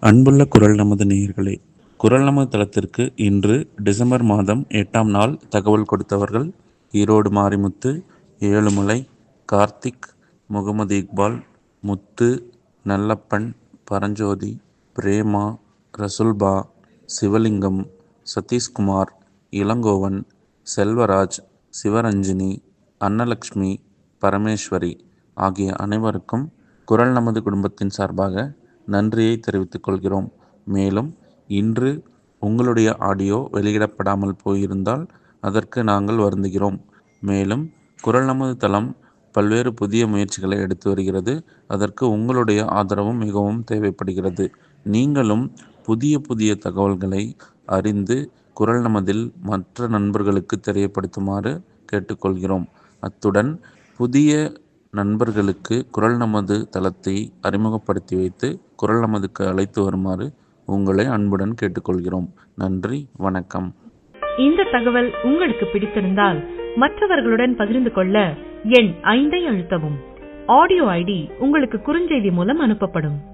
அன்புள்ள குரல் நமது நேயர்களே குரல் நமது தளத்திற்கு இன்று டிசம்பர் மாதம் எட்டாம் நாள் தகவல் கொடுத்தவர்கள் ஈரோடு மாரிமுத்து ஏழுமலை கார்த்திக் முகமது இக்பால் முத்து நல்லப்பன் பரஞ்சோதி பிரேமா ரசுல்பா சிவலிங்கம் சதீஷ்குமார் இளங்கோவன் செல்வராஜ் சிவரஞ்சினி அன்னலக்ஷ்மி பரமேஸ்வரி ஆகிய அனைவருக்கும் குரல் நமது குடும்பத்தின் சார்பாக நன்றியை தெரிவித்துக் கொள்கிறோம் மேலும் இன்று உங்களுடைய ஆடியோ வெளியிடப்படாமல் போயிருந்தால் அதற்கு நாங்கள் வருந்துகிறோம் மேலும் குரல் நமது தளம் பல்வேறு புதிய முயற்சிகளை எடுத்து வருகிறது அதற்கு உங்களுடைய ஆதரவும் மிகவும் தேவைப்படுகிறது நீங்களும் புதிய புதிய தகவல்களை அறிந்து குரல் நமதில் மற்ற நண்பர்களுக்கு தெரியப்படுத்துமாறு கேட்டுக்கொள்கிறோம் அத்துடன் புதிய நண்பர்களுக்கு குரல் நமது தளத்தை அறிமுகப்படுத்தி வைத்து குரல் நமதுக்கு அழைத்து வருமாறு உங்களை அன்புடன் கேட்டுக்கொள்கிறோம் நன்றி வணக்கம் இந்த தகவல் உங்களுக்கு பிடித்திருந்தால் மற்றவர்களுடன் பகிர்ந்து கொள்ள எண் ஐந்தை அழுத்தவும் ஆடியோ ஐடி உங்களுக்கு குறுஞ்செய்தி மூலம் அனுப்பப்படும்